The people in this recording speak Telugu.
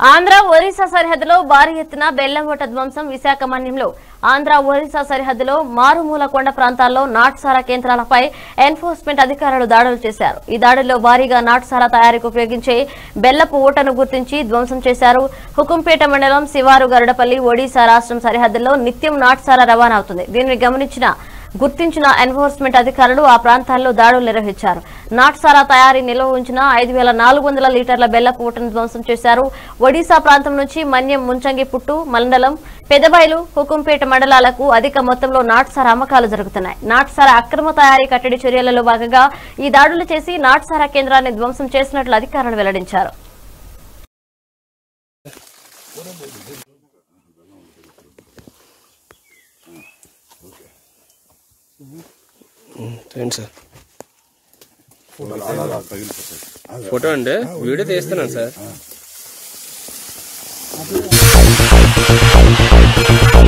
ఆంధ్ర ఒరిస్సా సరిహద్దులో భారీ ఎత్తున బెల్లంగొట్ట ధ్వంసం విశాఖ మన్యంలో ఆంధ్ర ఒరిస్సా సరిహద్దులో మారుమూల కొండ ప్రాంతాల్లో నాటుసారా కేంద్రాలపై ఎన్ఫోర్స్మెంట్ అధికారులు దాడులు చేశారు ఈ దాడుల్లో భారీగా నాటుసారా తయారీకి ఉపయోగించే బెల్లపు ఊటను గుర్తించి ధ్వంసం చేశారు హుకుంపేట మండలం శివారు గరుడపల్లి ఒడిశా రాష్ట్రం సరిహద్దుల్లో నిత్యం నాటుసారా రవాణా అవుతుంది దీనిని గమనించిన గుర్తించిన ఎన్ఫోర్స్మెంట్ అధికారులు ఆ ప్రాంతాల్లో దాడులు నిర్వహించారు నాటుసారా తయారీ నిల్వ ఉంచిన ఐదు వేల నాలుగు వందల లీటర్ల బెల్లపు ఊటను ధ్వంసం చేశారు ఒడిశా ప్రాంతం నుంచి మన్యం ముంచంగి పుట్టు మండలం పెదబైలు హుకుంపేట మండలాలకు అధిక మొత్తంలో నాటుసారా అమ్మకాలు జరుగుతున్నాయి నాటుసారా అక్రమ తయారీ కట్టడి చర్యలలో భాగంగా ఈ దాడులు చేసి నాటుసారా కేంద్రాన్ని ధ్వంసం చేసినట్లు అధికారులు వెల్లడించారు ఏంటి సార్ ఫోటో అండి వీడియో తీస్తున్నాను సార్